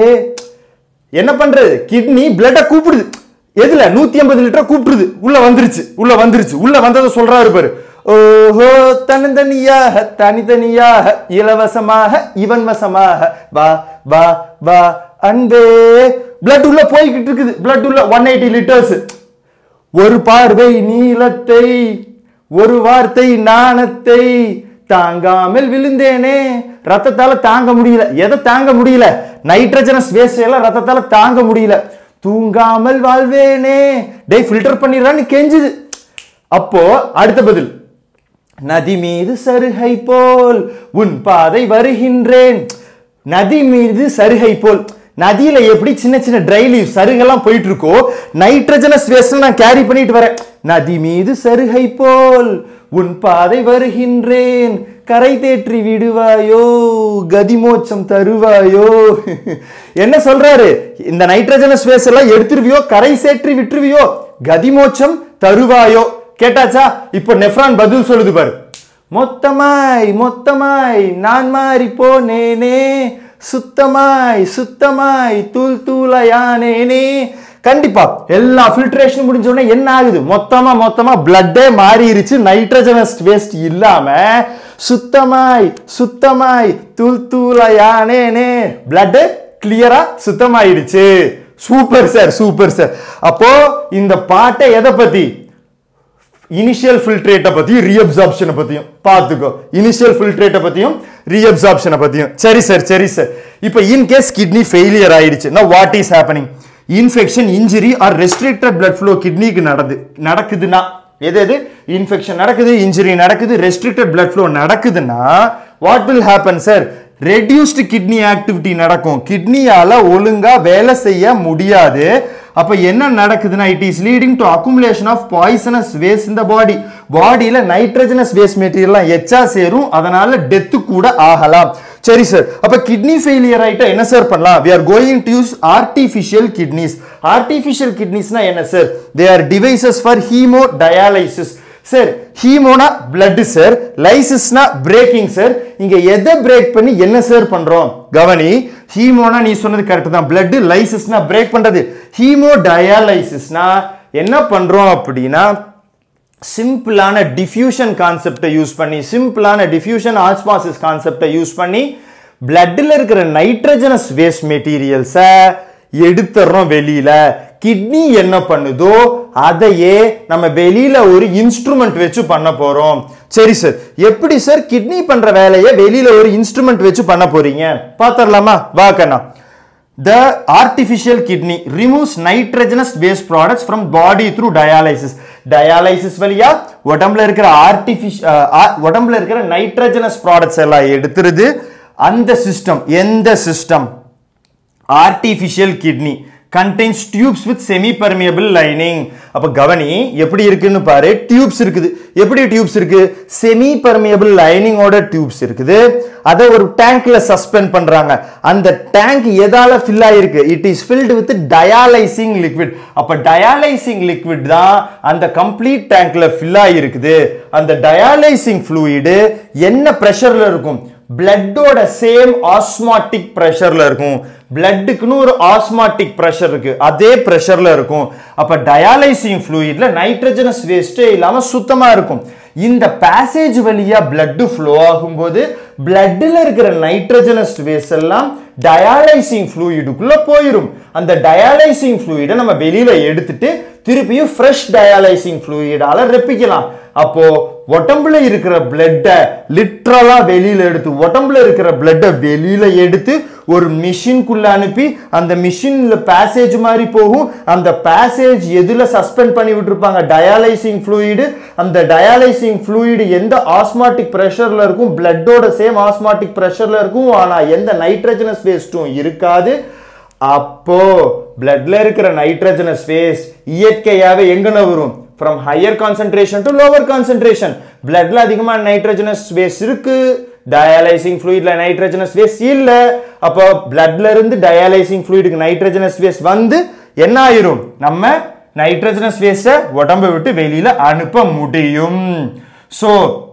Speaker 1: என்ன பண்றது கிட்னி பிளட்ட கூப்பிடுது எதுல நூத்தி ஐம்பது லிட்டர் கூப்பிடுது உள்ள வந்துருச்சு உள்ள வந்துருச்சு உள்ள வந்ததை சொல்றாரு பாரு ஓஹோ தனித்தனியாக தனித்தனியாக இலவசமாக இவன் வசமாக வா வா வா அன்பே பிளட் உள்ள போய்கிட்டு இருக்குது பிளட் உள்ள ஒன் எயிட்டி லிட்டர்ஸ் ஒரு பார்வை நீளத்தை ஒரு வார்த்தை நாணத்தை தாங்காமல் விழுந்தேனே ரத்தத்தால தாங்க முடியல எதை தாங்க முடியல நைட்ரஜனஸ் வேஸ்ட் எல்லாம் ரத்தத்தால தாங்க முடியல தூங்காமல் வாழ்வேனே டேய் ஃபில்டர் பண்ணிடுறான்னு கெஞ்சுது அப்போ அடுத்த பதில் நதி மீது சருகை போல் உன் பாதை வருகின்றேன் நதி மீது சருகை போல் நதியில எப்படி சின்ன சின்ன ட்ரை லீவ் சருகெல்லாம் போயிட்டு இருக்கோ நைட்ரஜனஸ் வேஸ்ட் நான் கேரி பண்ணிட்டு வரேன் நதி மீது சருகை போல் உன் பாதை வருகின்றேன் கரை தேற்றி விடுவாயோ கதிமோட்சம் தருவாயோ என்ன சொல்றாரு இந்த நைட்ரஜனஸ் வேஸ்ட் எல்லாம் எடுத்துருவியோ கரை சேற்றி விட்டுருவியோ கதிமோட்சம் தருவாயோ கேட்டாச்சா இப்போ நெஃப்ரான் பதில் சொல்லுது பாரு மொத்தமாய் மொத்தமாய் நான் மாறி போனேனே சுத்தமாய் சுத்தமாய் தூள் தூளையானேனே கண்டிப்பா எல்லா ஃபில்ட்ரேஷன் முடிஞ்ச உடனே என்ன ஆகுது மொத்தமா மொத்தமா பிளட்டே மாறிடுச்சு நைட்ரஜனஸ் வேஸ்ட் இல்லாம சுத்தமாய் சுத்தமாய் தூள் தூளையானேனே பிளட் கிளியரா சுத்தமாயிடுச்சு சூப்பர் சார் சூப்பர் சார் அப்போ இந்த பாட்டை எதை பத்தி இனிஷியல் ஃபில்ட்ரேட்டை பத்தியும் ரீஅப்சார்ப்ஷனை பத்தியும் பார்த்துக்கோ இனிஷியல் ஃபில்ட்ரேட்டை பத்தியும் ரீஅப்சார்ப்ஷனை பத்தியும் சரி சார் சரி சார் இப்போ இன் கேஸ் கிட்னி ஃபெயிலியர் ஆயிடுச்சு now what is happening infection injury or restricted blood flow கிட்னிக்கு நடந்து நடக்குதுன்னா எது எது இன்ஃபெக்ஷன் நடக்குது இன்ஜுரி நடக்குது ரெஸ்ட்ரிக்டட் blood flow நடக்குதுன்னா what will happen sir reduced kidney activity நடக்கும் கிட்னியால ஒழுங்கா வேலை செய்ய முடியாது அப்ப என்ன நடக்குதுன்னா it is leading to accumulation of poisonous waste இந்த பாடி பாடியில நைட்ரஜனஸ் வேஸ்ட் மெட்டீரியல்லாம் எச்சா சேரும் அதனால டெத்து கூட ஆகலாம் சரி சார் அப்ப கிட்னி ஃபெயிலியர் ஆயிட்டா என்ன சார் பண்ணலாம் we are going to use artificial kidneys artificial kidneysனா என்ன sir they are devices for hemodialysis sir ஹீமோனா பிளட் சார் லைசிஸ்னா பிரேக்கிங் சார் இங்க எதை பிரேக் பண்ணி என்ன சார் பண்றோம் கவனி ஹீமோனா நீ சொன்னது கரெக்ட் தான் பிளட் லைசிஸ்னா பிரேக் பண்றது ஹீமோ டயாலைசிஸ்னா என்ன பண்றோம் அப்படின்னா சிம்பிளான டிஃப்யூஷன் கான்செப்டை யூஸ் பண்ணி சிம்பிளான டிஃப்யூஷன் ஆஸ்மாசிஸ் கான்செப்டை யூஸ் பண்ணி பிளட்டில் இருக்கிற நைட்ரஜனஸ் வேஸ்ட் மெட்டீரியல்ஸை எடுத்துறோம் வெளியில கிட்னி என்ன பண்ணுதோ அதையே நம்ம வெளியில ஒரு இன்ஸ்ட்ருமெண்ட் வச்சு பண்ண போறோம் சரி சார் எப்படி சார் கிட்னி பண்ற வேலையை வெளியில ஒரு இன்ஸ்ட்ருமெண்ட் வச்சு பண்ண போறீங்க பாத்திரலாமா வாக்கண்ணா The artificial kidney removes nitrogenous waste products from body through dialysis. dialysis வழியா உடம்புல இருக்கிற ஆர்டிஃபிஷியல் உடம்புல இருக்கிற நைட்ரஜனஸ் ப்ராடக்ட்ஸ் எல்லாம் எடுத்துருது அந்த சிஸ்டம் எந்த system artificial kidney contains tubes with semi permeable lining அப்ப கவனி எப்படி இருக்குன்னு பாரு டியூப்ஸ் இருக்குது எப்படி டியூப்ஸ் இருக்கு செமி permeable லைனிங்கோட டியூப்ஸ் இருக்குது அதை ஒரு டேங்க்ல சஸ்பெண்ட் பண்றாங்க அந்த டேங்க் எதால ஃபில் ஆயிருக்கு it is filled with dialysing liquid அப்ப டயாலைசிங் லிக்விட் தான் அந்த கம்ப்ளீட் டேங்க்ல ஃபில் ஆயிருக்குது அந்த டயாலைசிங் ஃப்ளூயிடு என்ன பிரஷர்ல இருக்கும் பிளட்டோட சேம் ஆஸ்மாட்டிக் ப்ரெஷர்ல இருக்கும் பிளட்டுக்குன்னு ஒரு ஆஸ்மாட்டிக் ப்ரெஷர் இருக்கு அதே ப்ரெஷர்ல இருக்கும் அப்ப டயாலைசிங் ஃப்ளூயிட்ல நைட்ரஜனஸ் வேஸ்டே இல்லாம சுத்தமா இருக்கும் இந்த பேசேஜ் வழியா பிளட் ஃப்ளோ ஆகும்போது பிளட்ல இருக்கிற நைட்ரஜனஸ் வேஸ்ட் எல்லாம் டயாலைசிங் ஃப்ளூயிடுக்குள்ள போயிடும் அந்த டயாலைசிங் ஃப்ளூயிடை நம்ம வெளியில எடுத்துட்டு திருப்பியும் ஃப்ரெஷ் டயாலைசிங் ஃப்ளூயிடால ரெப்பிக்கலாம் அப்போ உடம்புல இருக்கிற பிளட்டை லிட்ரலா வெளியில எடுத்து உடம்புல இருக்கிற பிளட்டை வெளியில எடுத்து ஒரு மிஷின்குள்ள அனுப்பி அந்த மிஷின்ல பேசேஜ் மாதிரி போகும் அந்த பேசேஜ் எதுல சஸ்பெண்ட் பண்ணி விட்டுருப்பாங்க டயாலைசிங் ஃப்ளூயிடு அந்த டயாலைசிங் ஃப்ளூயிடு எந்த ஆஸ்மாட்டிக் ப்ரெஷர்ல இருக்கும் பிளட்டோட சேம் ஆஸ்மாட்டிக் ப்ரெஷர்ல இருக்கும் ஆனா எந்த நைட்ரஜனஸ் வேஸ்ட்டும் இருக்காது அப்போ பிளட்ல இருக்கிற நைட்ரஜனஸ் வேஸ்ட் இயற்கையாவே எங்கன வரும் from higher concentration to lower concentration பிளட்ல அதிகமா நைட்ரஜனஸ் வேஸ்ட் இருக்கு டயாலைசிங் ஃப்ளூயிட்ல நைட்ரஜனஸ் வேஸ்ட் இல்ல அப்போ பிளட்ல இருந்து டயாலைசிங் ஃப்ளூயிடுக்கு நைட்ரஜனஸ் வேஸ்ட் வந்து என்ன ஆயிரும் நம்ம நைட்ரஜனஸ் வேஸ்ட்டை உடம்பை விட்டு வெளியில அனுப்ப முடியும் so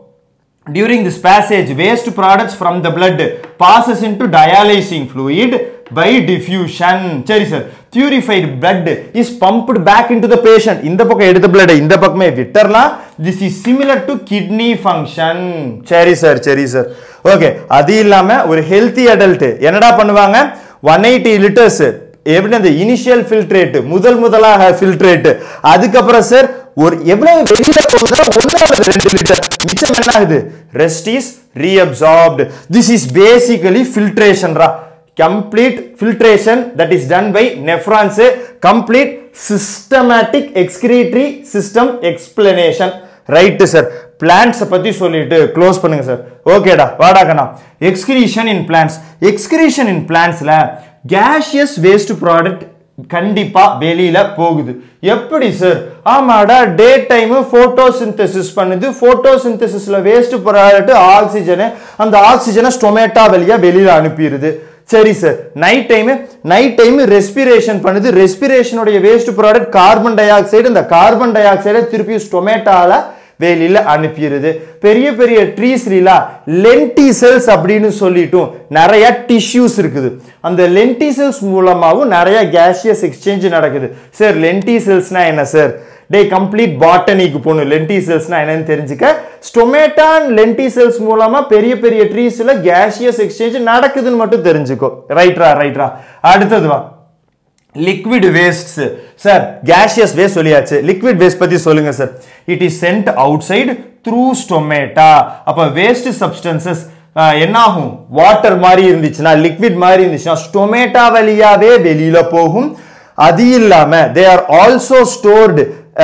Speaker 1: During this passage, waste products from the blood passes into dialysing fluid by diffusion. சரி sir purified blood is pumped back into the patient. இந்த பக்கம் எடுத்த blood இந்த பக்கமே விட்டுறலாம். This is similar to kidney function. சரி sir சரி sir okay அது இல்லாம ஒரு ஹெல்த்தி அடல்ட் என்னடா பண்ணுவாங்க ஒன் எயிட்டி லிட்டர்ஸ் எப்படி அந்த இனிஷியல் ஃபில்ட்ரேட் முதல் முதலாக ஃபில்ட்ரேட் அதுக்கப்புறம் சார் ஒரு எவ்வளவு வெளியில போகுதோ ஒன்னாவது ரெண்டு லிட்டர் மிச்சம் என்ன ஆகுது rest is reabsorbed this is basically ஃபில்ட்ரேஷன்ரா complete filtration that is done by nephrons complete systematic excretory system explanation right sir plants பத்தி சொல்லிட்டு க்ளோஸ் பண்ணுங்க சார் ஓகேடா வாடாக்கண்ணா excretion in plants excretion in பிளான்ட்ஸ்ல கேஷியஸ் வேஸ்ட் ப்ராடக்ட் கண்டிப்பா வெளியில போகுது எப்படி சார் ஆமாடா டே டைம் போட்டோசிந்தசிஸ் பண்ணுது போட்டோசிந்தசிஸ்ல வேஸ்ட் ப்ராடக்ட் ஆக்சிஜனு அந்த ஆக்சிஜனை ஸ்டொமேட்டா வழியா வெளியில அனுப்பிடுது சரி sir night time night time respiration பண்ணுது ரெஸ்பிரேஷனுடைய waste product carbon dioxide இந்த கார்பன் டை ஆக்சைடை திருப்பி ஸ்டொமேட்டால வெளியில அனுப்பிடுது பெரிய பெரிய ட்ரீஸ்லாம் லென்டிசெல்ஸ் அப்படின்னு சொல்லிட்டும் நிறைய டிஷ்யூஸ் இருக்குது அந்த லென்டிசெல்ஸ் மூலமாகவும் நிறைய கேஷியஸ் எக்ஸ்சேஞ்ச் நடக்குது சார் லென்டிசெல்ஸ்னா என்ன சார் டே கம்ப்ளீட் பாட்டனிக்கு போகணும் லென்டிசெல்ஸ்னா என்னன்னு தெரிஞ்சுக்க ஸ்டொமேட்டான் லென்டிசெல்ஸ் மூலமா பெரிய பெரிய ட்ரீஸ்ல கேஷியஸ் எக்ஸ்சேஞ்ச் நடக்குதுன்னு மட்டும் தெரிஞ்சுக்கோ ரைட்ரா ரைட்ரா அடுத்தது வா liquid wastes sir gaseous waste சொல்லியாச்சு லிக்விட் வேஸ்ட் பத்தி சொல்லுங்க sir it is sent outside through stomata அப்ப வேஸ்ட் சப்ஸ்டன்சஸ் என்ன ஆகும் வாட்டர் மாதிரி இருந்துச்சுன்னா லிக்விட் மாதிரி இருந்துச்சுன்னா ஸ்டொமேட்டா வழியாவே வெளியில போகும் அது இல்லாம they are also stored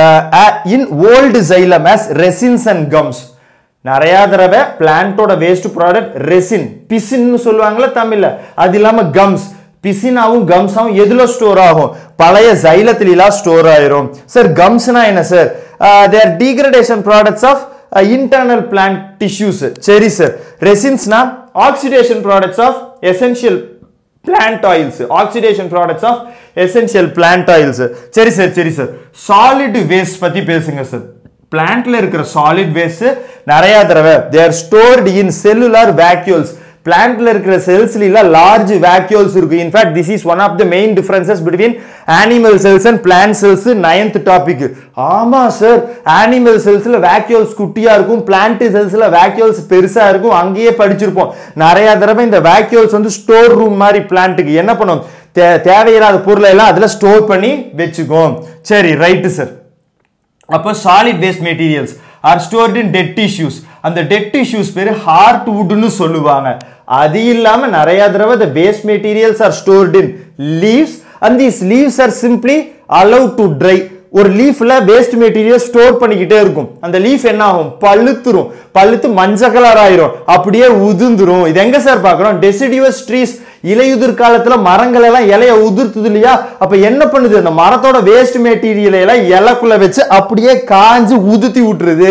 Speaker 1: in old xylem as resins and gums நிறைய தடவை பிளான்ட்டோட வேஸ்ட் ப்ராடக்ட் ரெசின் பிசின்னு சொல்லுவாங்கல்ல தமிழ்ல அது இல்லாம கம்ஸ் பிசினாவும் கம்ஸாவும் எதுல ஸ்டோர் ஆகும் பழைய ஜைலத்திலாம் ஸ்டோர் ஆயிரும் சார் கம்ஸ்னா என்ன sir they're degradation products of internal plant tissues சரி சார் ரெசின்ஸ்னா oxidation products of essential plant oils oxidation products of essential plant oils சரி சார் சரி சார் சாலிட் வேஸ்ட் பத்தி பேசுங்க சார் பிளான்ட்ல இருக்கிற சாலிட் வேஸ்ட் நிறைய தடவை they're stored in cellular vacuoles பிளான்ட்ல இருக்கிற செல்ஸ்ல லார்ஜ் வேக்யூல்ஸ் இருக்கு in fact this is one of the main differences between animal cells and plant cells ninth topic ஆமா சார் அனிமல் செல்ஸ்ல வேக்யூல்ஸ் குட்டியா இருக்கும் பிளான்ட் செல்ஸ்ல வேக்யூல்ஸ் பெருசா இருக்கும் அங்கேயே படிச்சிருப்போம் நிறைய தடவை இந்த வேக்யூல்ஸ் வந்து ஸ்டோர் ரூம் மாதிரி பிளான்ட்டுக்கு என்ன பண்ணும் தே- தேவையில்லாத பொருளை எல்லாம் அதுல ஸ்டோர் பண்ணி வச்சுக்கும் சரி ரைட்டு சார் அப்போ solid waste materials are stored in dead tissues அந்த டெட் டிஷ்யூஸ் பேர் ஹார்ட் வுட்னு சொல்லுவாங்க அது இல்லாம நிறைய தடவை the waste materials are stored in leaves and these leaves are simply allow to dry ஒரு லீஃப்ல வேஸ்ட் மெட்டீரியல் ஸ்டோர் பண்ணிக்கிட்டே இருக்கும் அந்த லீஃப் என்ன ஆகும் பழுத்துரும் பழுத்து மஞ்சள் கலர் ஆயிரும் அப்படியே உதிர்ந்துரும் இது எங்க சார் பார்க்கறோம் டெசிடிவஸ் ட்ரீஸ் இலையுதிர் காலத்துல மரங்கள் எல்லாம் இலைய உதிர்த்துது இல்லையா அப்ப என்ன பண்ணுது அந்த மரத்தோட வேஸ்ட் மெட்டீரியல் எல்லாம் இலைக்குள்ள வச்சு அப்படியே காஞ்சு உதுத்தி விட்டுருது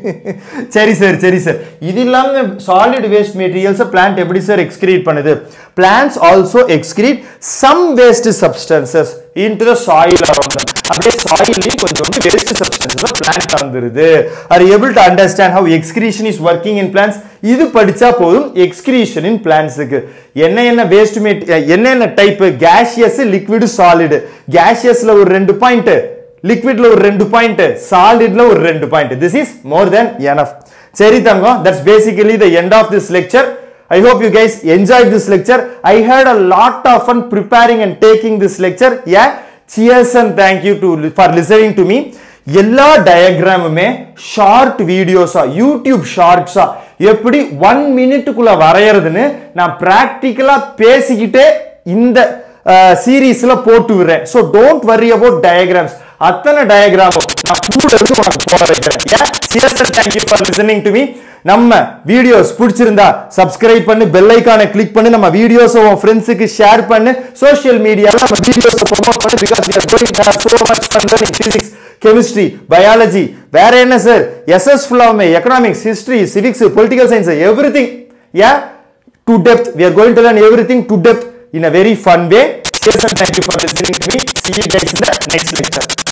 Speaker 1: சரி சார் சரி சார் இது இல்லாம சாலிட் வேஸ்ட் மெட்டீரியல்ஸ் பிளான்ட் எப்படி சார் எக்ஸ்கிரீட் பண்ணுது plants also excrete some waste substances into the soil around them அப்படியே சாயிலையும் கொஞ்சம் வந்து வேஸ்ட் சப்ஸ்டன்சஸ் பிளான்ட் வந்துருது are able to understand how excretion is working in plants இது படிச்சா போதும் எக்ஸ்கிரீஷன் இன் பிளான்ஸுக்கு என்ன என்ன வேஸ்ட் மேட் என்னென்ன டைப் கேஷியஸ் லிக்விட் சாலிடு கேஷியஸ்ல ஒரு ரெண்டு பாயிண்ட் லிக்விட்ல ஒரு ரெண்டு பாயிண்ட் சாலிட்ல ஒரு ரெண்டு point this is more than enough சரி தங்கம் that's basically the end of this lecture I hope you guys enjoyed this lecture. I had a lot of fun preparing and taking this lecture. Yeah, cheers and thank you to for listening to me. எல்லா டயக்ராமுமே short வீடியோஸா YouTube ஷார்ட்ஸா எப்படி one மினிட்டுக்குள்ள வரையறதுன்னு நான் ப்ராக்டிக்கலா பேசிக்கிட்டே இந்த சீரீஸ்ல போட்டு விடுறேன் so don't worry about diagrams அத்தனை டயக்ராமும் நான் கூட இருந்து உனக்கு போட வைக்கிறேன் ஏன் cheers and thank you for listening to me நம்ம வீடியோஸ் பிடிச்சிருந்தா சப்ஸ்கிரைப் பண்ணு பெல் ஐகானை கிளிக் பண்ணி நம்ம வீடியோஸ் உன் ஃப்ரெண்ட்ஸுக்கு ஷேர் பண்ணு சோஷியல் மீடியால நம்ம வீடியோஸ் ப்ரோமோட் பண்ணு because we are going to have so much fun learning physics chemistry biology வேற என்ன சார் எஸ்எஸ் ஃபுல்லாமே economics history civics political science everything yeah to depth we are going to learn everything to depth in a very fun way cheers and thank you for listening to me see you guys in the next lecture